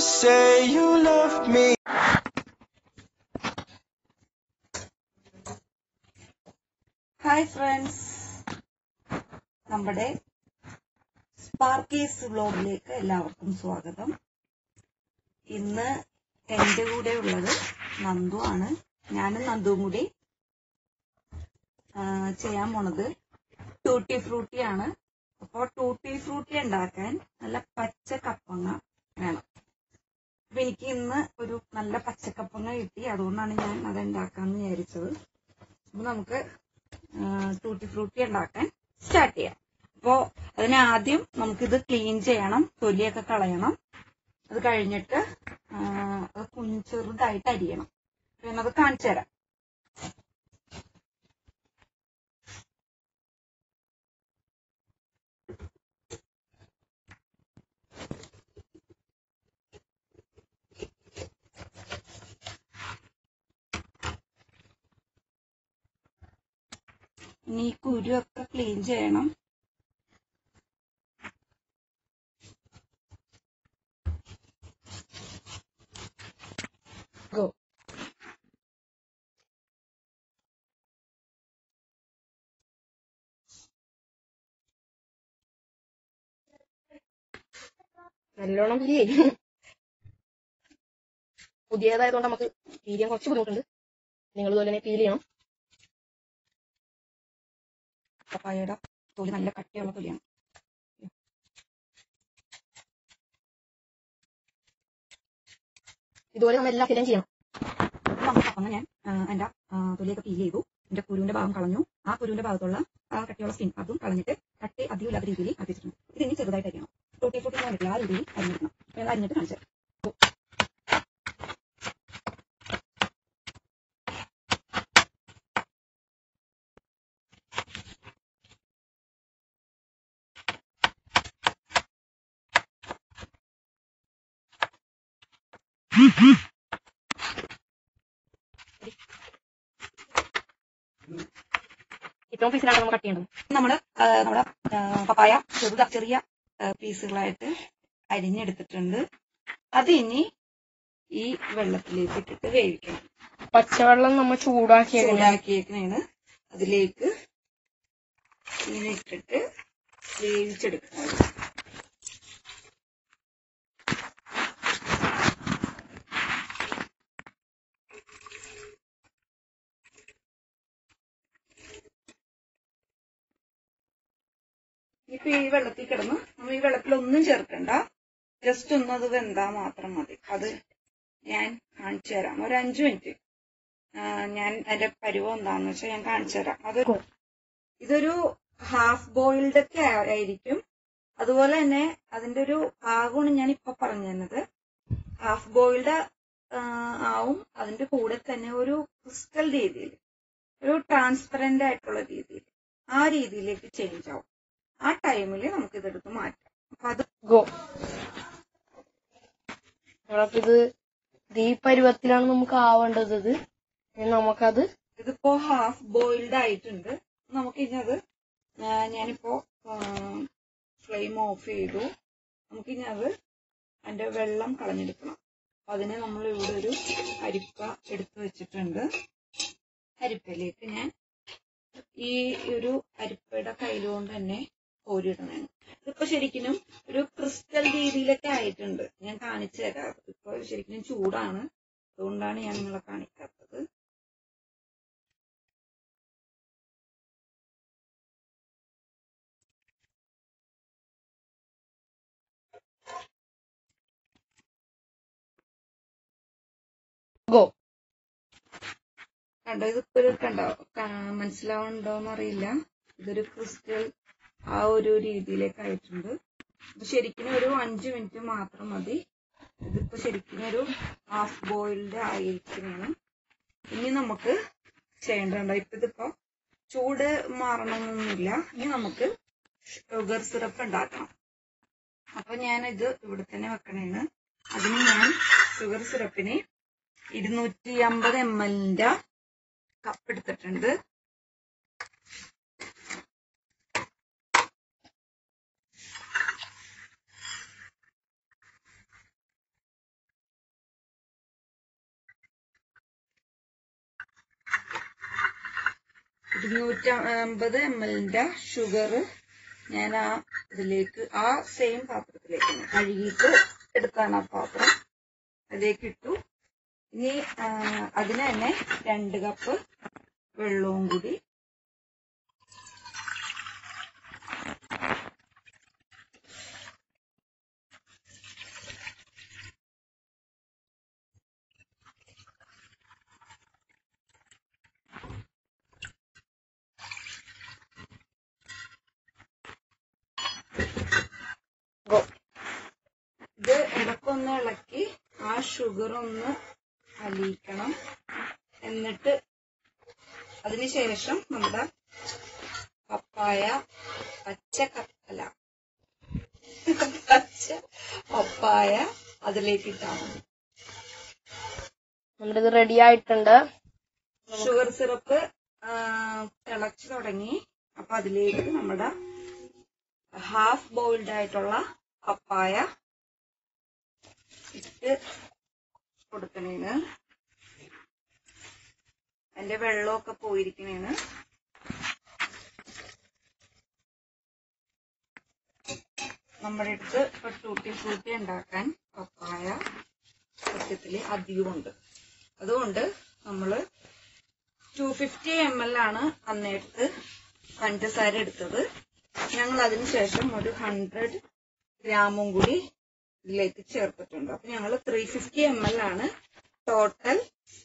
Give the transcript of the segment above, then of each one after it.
say you love me. Hi friends നമ്മുടെ സ്പാർക്കേസ് വ്ലോഗിലേക്ക് എല്ലാവർക്കും സ്വാഗതം ഇന്ന് എൻ്റെ കൂടെ ഉള്ളത് നന്ദു ആണ് ഞാനും നന്ദുവും കൂടി ആ, ചെയ്യാൻ പോണത് ടൂട്ടി ഫ്രൂട്ടി ആണ് അപ്പോൾ ടൂട്ടി ഫ്രൂട്ടി ഉണ്ടാക്കാൻ നല്ല പച്ച കപ്പങ്ങ വേണം അപ്പൊ എനിക്ക് ഇന്ന് ഒരു നല്ല പച്ചക്കപ്പങ്ങ കിട്ടി അതുകൊണ്ടാണ് ഞാൻ അത് ഉണ്ടാക്കാന്ന് വിചാരിച്ചത് അപ്പൊ നമുക്ക് ടൂട്ടി ഫ്രൂട്ടി ഉണ്ടാക്കാൻ സ്റ്റാർട്ട് ചെയ്യാം അപ്പോ അതിന് ആദ്യം നമുക്കിത് ക്ലീൻ ചെയ്യണം തൊലിയൊക്കെ കളയണം അത് കഴിഞ്ഞിട്ട് ആ, അത് കുഞ്ഞ് ചെറുതായിട്ട് അരിയണം പിന്നെ അത് കാണിച്ചു തരാം ഇനി ഈ കുരുവൊക്കെ ക്ലീൻ ചെയ്യണം Go. നല്ലോണം ഫീൽ ചെയ്യും പുതിയതായതുകൊണ്ട് നമുക്ക് ഫീൽ ചെയ്യാൻ കുറച്ച് ബുദ്ധിമുട്ടുണ്ട് നിങ്ങൾ ഇതുപോലെ തന്നെ ഫീൽ ചെയ്യണം പപ്പായയുടെ തൊലി നല്ല കട്ടിയുള്ള തൊലിയാണ് ഇതുപോലെ നമ്മൾ എല്ലാം ഫില്ലും ചെയ്യണം അപ്പൊ നമുക്ക് കപ്പങ്ങ ഞാൻ ആ, എന്റെ ആ, തൊലിയൊക്കെ പീൽ ചെയ്തു എന്റെ കുരുവിന്റെ ഭാഗം കളഞ്ഞു ആ കുരുവിന്റെ ഭാഗത്തുള്ള ആ കട്ടിയുള്ള സ്കിൻ അതും കളഞ്ഞിട്ട് കട്ടി അധികം ഇല്ലാത്ത രീതിയിൽ അരിച്ചിട്ടുണ്ട് ഇത് ഇനി ചെറുതായിട്ട് അരിയണം ടൂട്ടി ഫ്രൂട്ടി എന്ന് പറഞ്ഞിട്ടില്ല ആ രീതിയിൽ അരിഞ്ഞിടണം ഞാൻ അരിഞ്ഞിട്ട് കാണിച്ചു തരാം. ഇത്രയും പീസിലാണ് നമ്മൾ കട്ട് ചെയ്യേണ്ടത് നമ്മള് ആ, നമ്മുടെ ആ, പപ്പായ ചെറുത ചെറിയ ആ, പീസുകളായിട്ട് അരിഞ്ഞെടുത്തിട്ടുണ്ട് അത് ഇനി ഈ വെള്ളത്തിലേക്ക് ഇട്ടിട്ട് വേവിക്കണം പച്ചവെള്ളം നമ്മൾ ചൂടാക്കിയത് ചൂടാക്കിയേക്കണേണ് അതിലേക്ക് ഇങ്ങനെ ഇട്ടിട്ട് വേവിച്ചെടുക്കണം ഇപ്പൊ ഈ വെള്ളത്തിൽ കിടന്ന് നമ്മൾ ഈ വെള്ളത്തിൽ ഒന്നും ചേർക്കണ്ട ജസ്റ്റ് ഒന്ന് അത് വെന്താ മാത്രം മതി അത് ഞാൻ കാണിച്ചു തരാം ഒരു അഞ്ചു മിനിറ്റ് ആ, ഞാൻ അതിന്റെ പരുവം എന്താന്ന് വെച്ചാൽ ഞാൻ കാണിച്ചു തരാം അതൊരു ഇതൊരു ഹാഫ് ബോയിൽഡ് ഒക്കെ ആയിരിക്കും അതുപോലെ തന്നെ അതിന്റെ ഒരു പാകമാണ് ഞാൻ ഇപ്പൊ പറഞ്ഞു തന്നത് ഹാഫ് ബോയിൽഡ് ആവും അതിന്റെ കൂടെ തന്നെ ഒരു ക്രിസ്റ്റൽ രീതിയിൽ ഒരു ട്രാൻസ്പെറന്റ് ആയിട്ടുള്ള രീതിയിൽ ആ രീതിയിലേക്ക് ചേഞ്ച് ആവും ആ ടൈമിൽ നമുക്ക് ഇതെടുത്ത് മാറ്റാം അപ്പൊ അത് ഗോ നമ്മളപ്പോ ഇത് ഇത് ഈ പരുവത്തിലാണ് നമുക്ക് ആവേണ്ടത് ഇത് ഇനി നമുക്കത് ഇതിപ്പോ ഹാഫ് ബോയിൽഡ് ആയിട്ടുണ്ട് നമുക്ക് ഇനി അത് ആ, ഞാനിപ്പോ ഫ്ലെയിം ഓഫ് ചെയ്തു നമുക്ക് ഇനി അത് അതിന്റെ വെള്ളം കളഞ്ഞെടുക്കണം അപ്പൊ അതിന് നമ്മൾ ഇവിടെ ഒരു അരിപ്പ എടുത്തു വെച്ചിട്ടുണ്ട് അരിപ്പയിലേക്ക് ഞാൻ ഈ ഒരു അരിപ്പയുടെ കയ്യിലുകൊണ്ട് തന്നെ കോരിയിടണം ഇതിപ്പോ ശരിക്കും ഒരു ക്രിസ്റ്റൽ രീതിയിലൊക്കെ ആയിട്ടുണ്ട് ഞാൻ കാണിച്ചു തരാം ഇപ്പൊ ശരിക്കും ചൂടാണ് അതുകൊണ്ടാണ് ഞാൻ നിങ്ങളെ കാണിക്കാത്തത് ഗോ കണ്ടോ ഇതിപ്പോ ഒരു കണ്ടോ കാ- മനസ്സിലാവുന്നുണ്ടോന്ന് അറിയില്ല ഇതൊരു ക്രിസ്റ്റൽ ആ ഒരു രീതിയിലേക്ക് ആയിട്ടുണ്ട് ഇത് ശരിക്കും ഒരു അഞ്ചു മിനിറ്റ് മാത്രം മതി ഇതിപ്പോ ശരിക്കും ഒരു ഹാഫ് ബോയിൽഡ് ആയിരിക്കുന്നതാണ് ഇനി നമുക്ക് ചെയ്യേണ്ടതുണ്ട് ഇപ്പൊ ഇതിപ്പോ ചൂട് മാറണമെന്നൊന്നുമില്ല ഇനി നമുക്ക് ഷുഗർ സിറപ്പ് ഉണ്ടാക്കണം അപ്പൊ ഞാൻ ഇത് ഇവിടെ തന്നെ വെക്കണേണ് അതിന് ഞാൻ ഷുഗർ സിറപ്പിന് ഇരുന്നൂറ്റി അമ്പത് എം എല്ലിന്റെ കപ്പ് എടുത്തിട്ടുണ്ട് ഇരുന്നൂറ്റി അമ്പത് എം എല്ലിന്റെ ഷുഗർ ഞാൻ ആ ഇതിലേക്ക് ആ സെയിം പാത്രത്തിലേക്ക് തന്നെ കഴുകിയിട്ട് എടുത്താണ് ആ പാത്രം അതിലേക്ക് ഇട്ടു ഇനി ആ, അതിന് തന്നെ രണ്ട് കപ്പ് വെള്ളവും കൂടി ഗോ ഇത് ഇടക്കൊന്ന് ഇളക്കി ആ ഷുഗർ ഒന്ന് അലിയിക്കണം എന്നിട്ട് അതിനുശേഷം നമ്മുടെ പപ്പായ പച്ച ക- അല്ല പച്ച പപ്പായ അതിലേക്ക് ഇട്ടാൽ മതി നമ്മുടെ ഇത് റെഡി ആയിട്ടുണ്ട് ഷുഗർ സിറപ്പ് തിളച്ചു തുടങ്ങി അപ്പൊ അതിലേക്ക് നമ്മുടെ ഹാഫ് ബോയിൽഡ് ആയിട്ടുള്ള പപ്പായ ഇട്ട് കൊടുക്കണേന് അതിന്റെ വെള്ളമൊക്കെ പോയിരിക്കണേന് നമ്മുടെ അടുത്ത് ഇപ്പൊ ടൂട്ടി ഫ്രൂട്ടി ഉണ്ടാക്കാൻ പപ്പായ സത്യത്തില് അധികമുണ്ട് അതുകൊണ്ട് നമ്മള് ടു ഫിഫ്റ്റി എം എൽ ആണ് അന്നേരത്ത് പഞ്ചസാര എടുത്തത് ഞങ്ങൾ അതിനുശേഷം ഒരു ഹൺഡ്രഡ് ഗ്രാമും കൂടി ഇതിലേക്ക് ചേർത്തിട്ടുണ്ട് അപ്പൊ ഞങ്ങൾ ത്രീ ഫിഫ്റ്റി എം എൽ ആണ് ടോട്ടൽ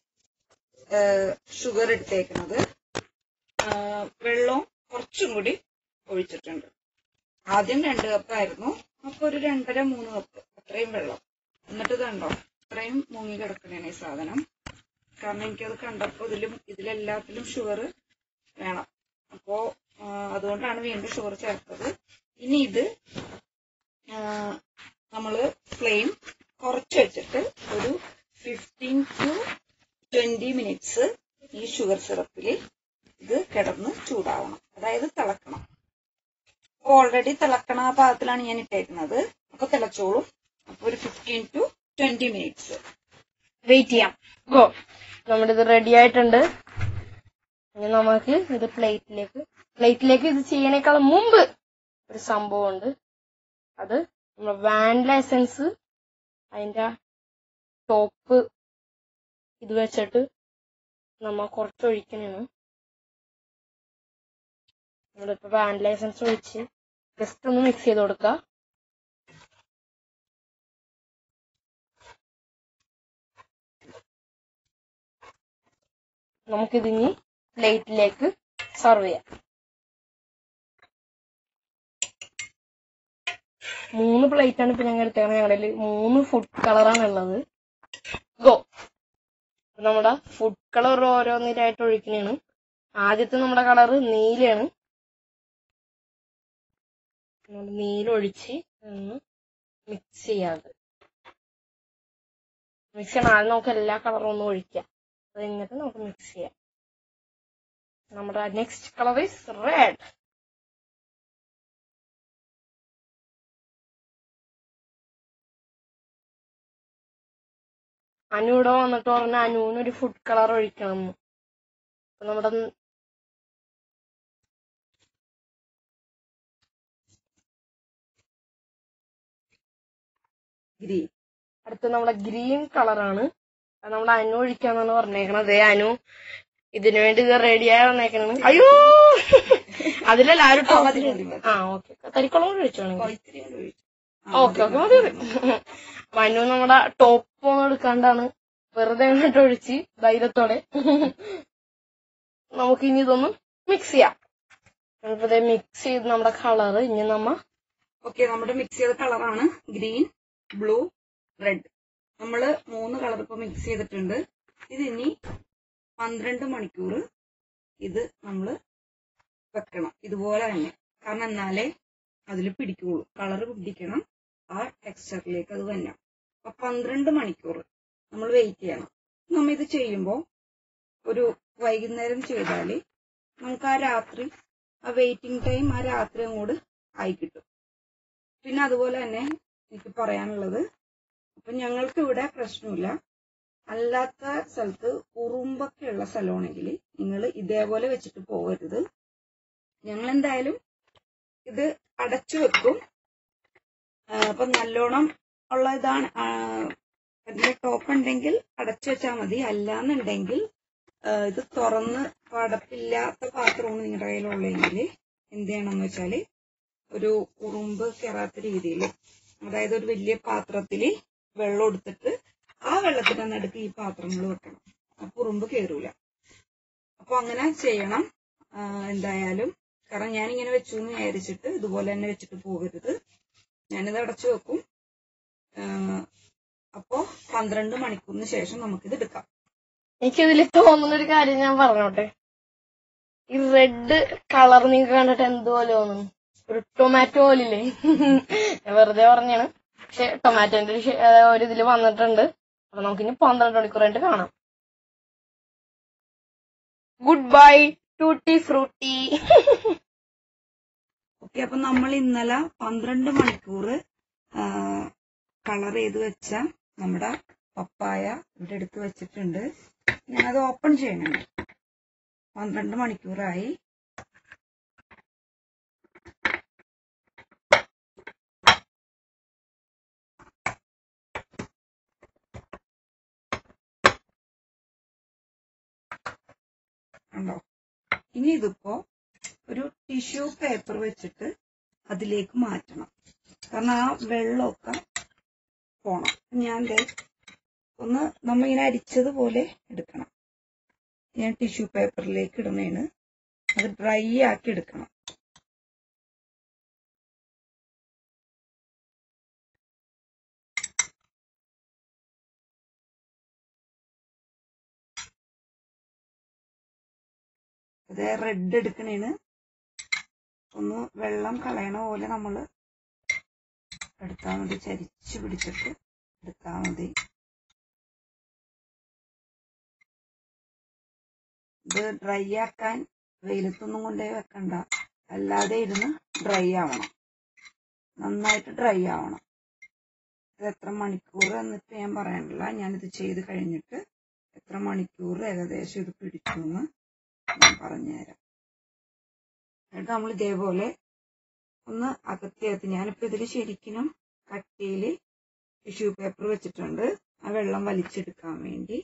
ഷുഗർ എടുത്തേക്കുന്നത് ആ, വെള്ളവും കുറച്ചും കൂടി ഒഴിച്ചിട്ടുണ്ട് ആദ്യം രണ്ട് കപ്പായിരുന്നു അപ്പൊ ഒരു രണ്ടര മൂന്ന് കപ്പ് അത്രയും വെള്ളം എന്നിട്ട് ഇതുണ്ടോ അത്രയും മുങ്ങി കിടക്കണേണ് ഈ സാധനം കാരണം എനിക്കത് കണ്ടപ്പോ ഇതിലും ഇതിലെല്ലാത്തിലും ഷുഗർ വേണം അപ്പോ ആ, അതുകൊണ്ടാണ് വീണ്ടും ഷുഗർ ചേർത്തത് ഇനി ഇത് ആ, നമ്മള് ഫ്ലെയിം കുറച്ച് വെച്ചിട്ട് ഒരു ഫിഫ്റ്റീൻ ടു ട്വന്റി മിനിറ്റ്സ് ഈ ഷുഗർ സിറപ്പിൽ ഇത് കിടന്ന് ചൂടാവണം അതായത് തിളക്കണം ഓൾറെഡി തിളക്കണ ആ പാകത്തിലാണ് ഞാൻ ഇട്ടേക്കുന്നത് അപ്പൊ തിളച്ചോളും അപ്പൊ ഒരു fifteen to twenty minutes wait ചെയ്യാം ഗോ നമ്മുടെ ഇത് റെഡി ആയിട്ടുണ്ട് ഇനി നമുക്ക് ഇത് പ്ലേറ്റിലേക്ക് പ്ലേറ്റിലേക്ക് ഇത് ചെയ്യണേക്കാൾ മുമ്പ് ഒരു സംഭവം ഉണ്ട് അത് നമ്മുടെ വാനില എസൻസ് അതിന്റെ ടോപ്പ് ഇത് വെച്ചിട്ട് നമ്മ കുറച്ച് ഒഴിക്കണേണ് നമ്മളിപ്പോ വാനില എസൻസ് ഒഴിച്ച് ജസ്റ്റ് ഒന്ന് മിക്സ് ചെയ്ത് കൊടുക്കുക നമുക്കിതിനി പ്ലേറ്റിലേക്ക് സെർവ് ചെയ്യാം മൂന്ന് പ്ലേറ്റ് ആണ് ഇപ്പൊ ഞങ്ങൾ എടുത്തേക്കുന്നത് ഞങ്ങളുടെ മൂന്ന് ഫുഡ് കളറാണ് ഉള്ളത് ഗോ നമ്മുടെ ഫുഡ് കളർ ഓരോന്നിലായിട്ട് ഒഴിക്കണേണ് ആദ്യത്തെ നമ്മുടെ കളർ നീലയാണ് നമ്മൾ നീല ഒഴിച്ച് ഒന്ന് മിക്സ് ചെയ്യാതെ മിക്സ് ചെയ്യണം ആദ്യം നമുക്ക് എല്ലാ കളറും ഒന്ന് ഒഴിക്കാം അത് കഴിഞ്ഞിട്ട് നമുക്ക് മിക്സ് ചെയ്യാം നമ്മുടെ next colour is red Anu ഇവിടെ വന്നിട്ട് പറഞ്ഞ അനുവിന് ഒരു ഫുഡ് കളർ ഒഴിക്കണം എന്ന്. അപ്പൊ നമ്മുടെ ഗ്രീൻ അടുത്ത നമ്മുടെ ഗ്രീൻ കളറാണ് അത് നമ്മുടെ അനു ഒഴിക്കാന്നാണ് പറഞ്ഞേക്കണത് ദേ അനു ഇതിനു വേണ്ടി ഇത് റെഡിയായി വന്നേക്കണത് അയ്യോ അതിലല്ല ആ ഒരു ആ, മതി, ടോപ്പിൽ മതി, മതി. ആ ഓക്കെ തരിക്കുളം കൂടെ ഒഴിച്ചോണെങ്കിൽ ഇത്തിരി കൂടി ഒഴിച്ചു. ആ, ഓക്കെ ഓക്കെ മതി മതി മനു നമ്മുടെ ടോപ്പ് ഒന്നും എടുക്കാണ്ടാണ് വെറുതെ അങ്ങോട്ട് ഒഴിച്ച് ധൈര്യത്തോടെ നമുക്ക് ഇനി ഇതൊന്ന് മിക്സ് ചെയ്യാം നമ്മളിപ്പോ മിക്സ് ചെയ്ത് നമ്മുടെ കളറ് ഇനി നമ്മ ഓക്കെ നമ്മുടെ മിക്സ് ചെയ്ത കളറാണ് ഗ്രീൻ ബ്ലൂ റെഡ് നമ്മള് മൂന്ന് കളർ ഇപ്പൊ മിക്സ് ചെയ്തിട്ടുണ്ട് ഇത് ഇനി പന്ത്രണ്ട് മണിക്കൂർ ഇത് നമ്മള് വെക്കണം ഇതുപോലെ തന്നെ കാരണം എന്നാലേ അതിൽ പിടിക്കുള്ളൂ കളർ പിടിക്കണം ആ ടെക്സ്ചറിലേക്ക് അത് തന്നെ അപ്പൊ പന്ത്രണ്ട് മണിക്കൂർ നമ്മൾ വെയിറ്റ് ചെയ്യണം നമ്മ ഇത് ചെയ്യുമ്പോൾ ഒരു വൈകുന്നേരം ചെയ്താല് നമുക്ക് ആ രാത്രി ആ വെയിറ്റിംഗ് ടൈം ആ രാത്രി അങ്ങോട്ട് ആയി കിട്ടും പിന്നെ അതുപോലെ തന്നെ എനിക്ക് പറയാനുള്ളത് അപ്പൊ ഞങ്ങൾക്ക് ഇവിടെ പ്രശ്നമില്ല അല്ലാത്ത സ്ഥലത്ത് ഉറുമ്പൊക്കെ ഉള്ള സ്ഥലമാണെങ്കിൽ നിങ്ങൾ ഇതേപോലെ വെച്ചിട്ട് പോകരുത് ഞങ്ങൾ എന്തായാലും ഇത് അടച്ചു വെക്കും ആ, അപ്പൊ നല്ലോണം ഉള്ള ഇതാണ് ആ, അതിന്റെ ടോപ്പ് ഉണ്ടെങ്കിൽ അടച്ചു വെച്ചാൽ മതി അല്ലാന്നുണ്ടെങ്കിൽ ആ, ഇത് തുറന്ന് പടപ്പില്ലാത്ത പാത്രമാണ് നിങ്ങളുടെ കയ്യിലുള്ളതെങ്കിൽ എന്ത് ചെയ്യണമെന്ന് വെച്ചാല് ഒരു ഉറുമ്പ് കയറാത്ത രീതിയിൽ അതായത് ഒരു വലിയ പാത്രത്തില് വെള്ളം എടുത്തിട്ട് ആ വെള്ളത്തിന്റെ നടുക്ക് ഈ പാത്രങ്ങൾ വെക്കണം അപ്പൊ ഉറുമ്പ് കയറൂല അപ്പൊ അങ്ങനെ ചെയ്യണം ആ, എന്തായാലും കാരണം ഞാൻ ഇങ്ങനെ വെച്ചു എന്ന് വിചാരിച്ചിട്ട് ഇതുപോലെ തന്നെ വെച്ചിട്ട് പോകരുത് ഞാനിത് അടച്ചു വെക്കും ആ, അപ്പോ പന്ത്രണ്ട് മണിക്കൂറിന് ശേഷം നമുക്കിത് എടുക്കാം എനിക്കിതിൽ തോന്നുന്ന ഒരു കാര്യം ഞാൻ പറഞ്ഞോട്ടെ ഈ റെഡ് കളർ നിങ്ങൾക്ക് കണ്ടിട്ട് എന്തുപോലെ തോന്നുന്നു ഒരു ടൊമാറ്റോ പോലില്ലേ ഞാൻ വെറുതെ പറഞ്ഞാണ് പക്ഷെ ടൊമാറ്റോന്റെ ഒരു ഷെ- ഏഹ് ഒരു ഇതില് വന്നിട്ടുണ്ട് അപ്പൊ നമുക്കിനി പന്ത്രണ്ട് മണിക്കൂർ കഴിഞ്ഞിട്ട് കാണാം good bye tutti frutti okay അപ്പൊ നമ്മൾ ഇന്നലെ പന്ത്രണ്ട് മണിക്കൂർ കളർ ചെയ്ത് വെച്ച നമ്മുടെ പപ്പായ ഇവിടെ എടുത്ത് വെച്ചിട്ടുണ്ട് ഞാനത് ഓപ്പൺ ചെയ്യണം പന്ത്രണ്ട് മണിക്കൂറായി കണ്ടോ ഇനി ഇതിപ്പോ ഒരു ടിഷ്യൂ പേപ്പർ വെച്ചിട്ട് അതിലേക്ക് മാറ്റണം കാരണം ആ വെള്ളമൊക്കെ പോണം ഞാൻ ദേ ഒന്ന് നമ്മ ഇങ്ങനെ അരിച്ചതുപോലെ എടുക്കണം ഞാൻ ടിഷ്യൂ പേപ്പറിലേക്ക് ഇടണേണ് അത് ഡ്രൈ ആക്കി എടുക്കണം അത് റെഡ് എടുക്കണേണ് ഒന്ന് വെള്ളം കളയണ പോലെ നമ്മൾ എടുത്താൽ മതി ചരിച്ച് പിടിച്ചിട്ട് എടുത്താൽ മതി ഇത് ഡ്രൈ ആക്കാൻ വെയിലത്തൊന്നും കൊണ്ടേ വെക്കണ്ട അല്ലാതെ ഇരുന്ന് ഡ്രൈ ആവണം നന്നായിട്ട് ഡ്രൈ ആവണം ഇത് എത്ര മണിക്കൂർ എന്നിട്ട് ഞാൻ പറയണില്ല ഞാനിത് ചെയ്ത് കഴിഞ്ഞിട്ട് എത്ര മണിക്കൂർ ഏകദേശം ഇത് പിടിച്ചു എന്ന് ഞാൻ പറഞ്ഞുതരാം എന്നിട്ട് നമ്മൾ ഇതേപോലെ ഒന്ന് അകത്തിയകത്ത് ഞാനിപ്പോ ഇതിൽ ശരിക്കും കട്ടിയില് ടിഷ്യൂ പേപ്പർ വെച്ചിട്ടുണ്ട് ആ വെള്ളം വലിച്ചെടുക്കാൻ വേണ്ടി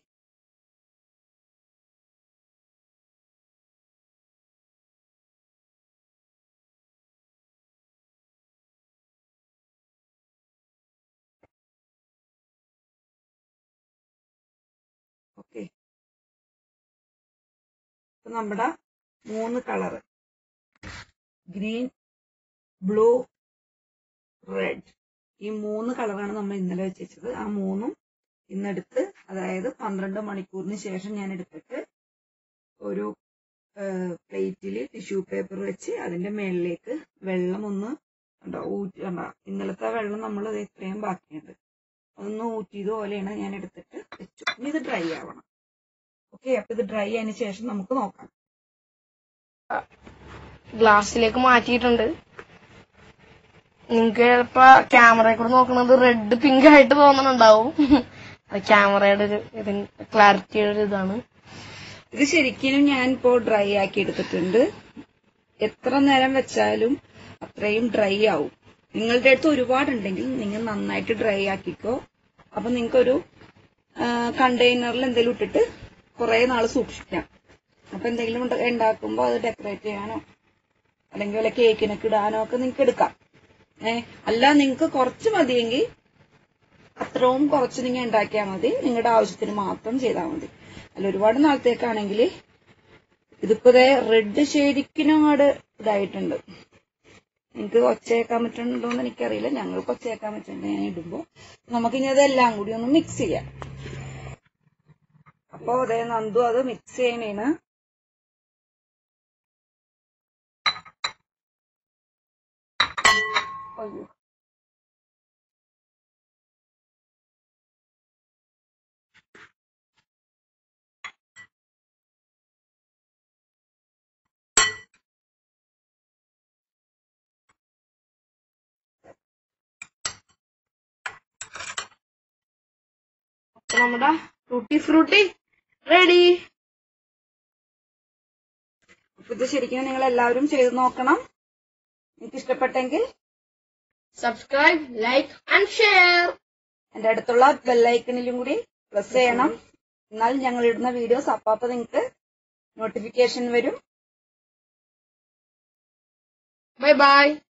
ഓക്കെ ഇപ്പൊ നമ്മുടെ മൂന്ന് കളറ് ഗ്രീൻ ബ്ലൂ റെഡ് ഈ മൂന്ന് കളറാണ് നമ്മൾ ഇന്നലെ വെച്ചത് ആ മൂന്നും ഇന്നെടുത്ത് അതായത് പന്ത്രണ്ട് മണിക്കൂറിന് ശേഷം ഞാൻ എടുത്തിട്ട് ഒരു പ്ലേറ്റിൽ ടിഷ്യൂ പേപ്പർ വെച്ച് അതിന്റെ മേളിലേക്ക് വെള്ളം ഒന്ന് കണ്ടോ ഊറ്റി കണ്ടോ ഇന്നലത്തെ വെള്ളം നമ്മൾ ഇത്രയും ബാക്കിയുണ്ട് അതൊന്ന് ഊറ്റിയതുപോലെയാണ് ഞാൻ എടുത്തിട്ട് വെച്ചു ഇനി ഇത് ഡ്രൈ ആവണം ഓക്കെ അപ്പൊ ഇത് ഡ്രൈ ആയതിനു ശേഷം നമുക്ക് നോക്കാം ഗ്ലാസ്സിലേക്ക് മാറ്റിയിട്ടുണ്ട് നിങ്ങൾക്ക് ചിലപ്പോ ക്യാമറയിൽ കൂടെ നോക്കുന്നത് റെഡ് പിങ്ക് ആയിട്ട് തോന്നുന്നുണ്ടാവും അത് ക്യാമറയുടെ ഒരു ഇതിന് ക്ലാരിറ്റിയുടെ ഒരു ഇതാണ് ഇത് ശരിക്കും ഞാൻ ഇപ്പോ ഡ്രൈ ആക്കി എടുത്തിട്ടുണ്ട് എത്ര നേരം വെച്ചാലും അത്രയും ഡ്രൈ ആവും നിങ്ങളുടെ അടുത്ത് ഒരുപാടുണ്ടെങ്കിൽ നിങ്ങൾ നന്നായിട്ട് ഡ്രൈ ആക്കിക്കോ അപ്പൊ നിങ്ങൾക്കൊരു കണ്ടെയ്നറിൽ എന്തെങ്കിലും ഇട്ടിട്ട് കുറെ നാൾ സൂക്ഷിക്കാം അപ്പൊ എന്തെങ്കിലും ഉണ്ട- ഉണ്ടാക്കുമ്പോ അത് ഡെക്കറേറ്റ് ചെയ്യാനോ അല്ലെങ്കിൽ വല്ല കേക്കിനൊക്കെ ഇടാനോ ഒക്കെ നിങ്ങൾക്ക് എടുക്കാം ഏ അല്ല നിങ്ങൾക്ക് കുറച്ച് മതിയെങ്കിൽ അത്രയും കുറച്ച് നിങ്ങൾ ഉണ്ടാക്കിയാൽ മതി നിങ്ങളുടെ ആവശ്യത്തിന് മാത്രം ചെയ്താൽ മതി അല്ല ഒരുപാട് നാളത്തേക്കാണെങ്കിൽ ഇതിപ്പോ ദേ റെഡ് ശരിക്കും അങ്ങോട്ട് ഇതായിട്ടുണ്ട് നിങ്ങൾക്ക് ഒച്ചയേക്കാൻ പറ്റുന്നുണ്ടോ എന്ന് എനിക്കറിയില്ല ഞങ്ങൾക്ക് ഒച്ചയേക്കാൻ പറ്റുന്നുണ്ട് ഞാൻ ഇടുമ്പോ നമുക്കിനി അതെല്ലാം കൂടി ഒന്ന് മിക്സ് ചെയ്യാം അപ്പോ അതേ നന്ദു അത് മിക്സ് ചെയ്യണേന് അയ്യോ അപ്പൊ നമ്മുടെ ടൂട്ടി ഫ്രൂട്ടി റെഡി അപ്പൊ ഇത് ശരിക്കും നിങ്ങൾ എല്ലാവരും ചെയ്ത് നോക്കണം നിങ്ങൾക്ക് ഇഷ്ടപ്പെട്ടെങ്കിൽ സബ്സ്ക്രൈബ് ലൈക്ക് ആൻഡ് ഷെയർ എന്റെ അടുത്തുള്ള ബെല്ലൈക്കണിലും കൂടി പ്രസ് ചെയ്യണം എന്നാൽ ഞങ്ങൾ ഇടുന്ന വീഡിയോസ് അപ്പാപ്പ നിങ്ങൾക്ക് നോട്ടിഫിക്കേഷൻ വരും ബൈ ബൈ